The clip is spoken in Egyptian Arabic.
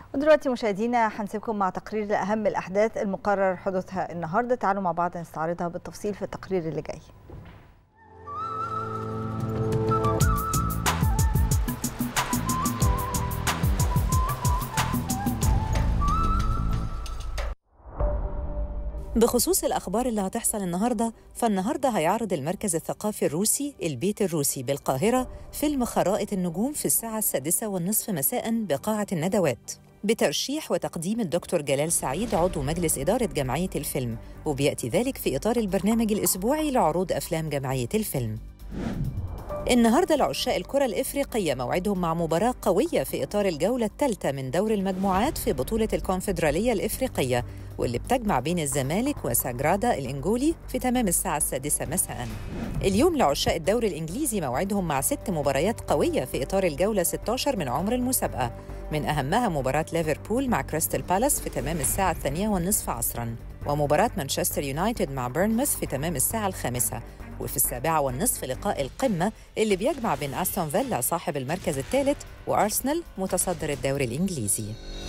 ودلوقتي مشاهدينا هنسيبكم مع تقرير لأهم الأحداث المقرر حدوثها النهاردة تعالوا مع بعض نستعرضها بالتفصيل في التقرير اللي جاي بخصوص الأخبار اللي هتحصل النهاردة فالنهاردة هيعرض المركز الثقافي الروسي البيت الروسي بالقاهرة فيلم خرائط النجوم في الساعة السادسة والنصف مساء بقاعة الندوات بترشيح وتقديم الدكتور جلال سعيد عضو مجلس إدارة جمعية الفيلم وبيأتي ذلك في إطار البرنامج الأسبوعي لعروض أفلام جمعية الفيلم النهارده لعشاق الكرة الإفريقية موعدهم مع مباراة قوية في إطار الجولة الثالثة من دور المجموعات في بطولة الكونفدرالية الإفريقية واللي بتجمع بين الزمالك وساجرادا الإنجولي في تمام الساعة السادسة مساء اليوم لعشاق الدوري الإنجليزي موعدهم مع ست مباريات قوية في إطار الجولة 16 من عمر المسابقة من أهمها مباراة ليفربول مع كريستال بالاس في تمام الساعة الثانية والنصف عصراً ومباراة مانشستر يونايتد مع بيرنموث في تمام الساعة الخامسة وفي السابعة والنصف لقاء القمة اللي بيجمع بين أستون فيلا صاحب المركز الثالث وأرسنال متصدر الدوري الإنجليزي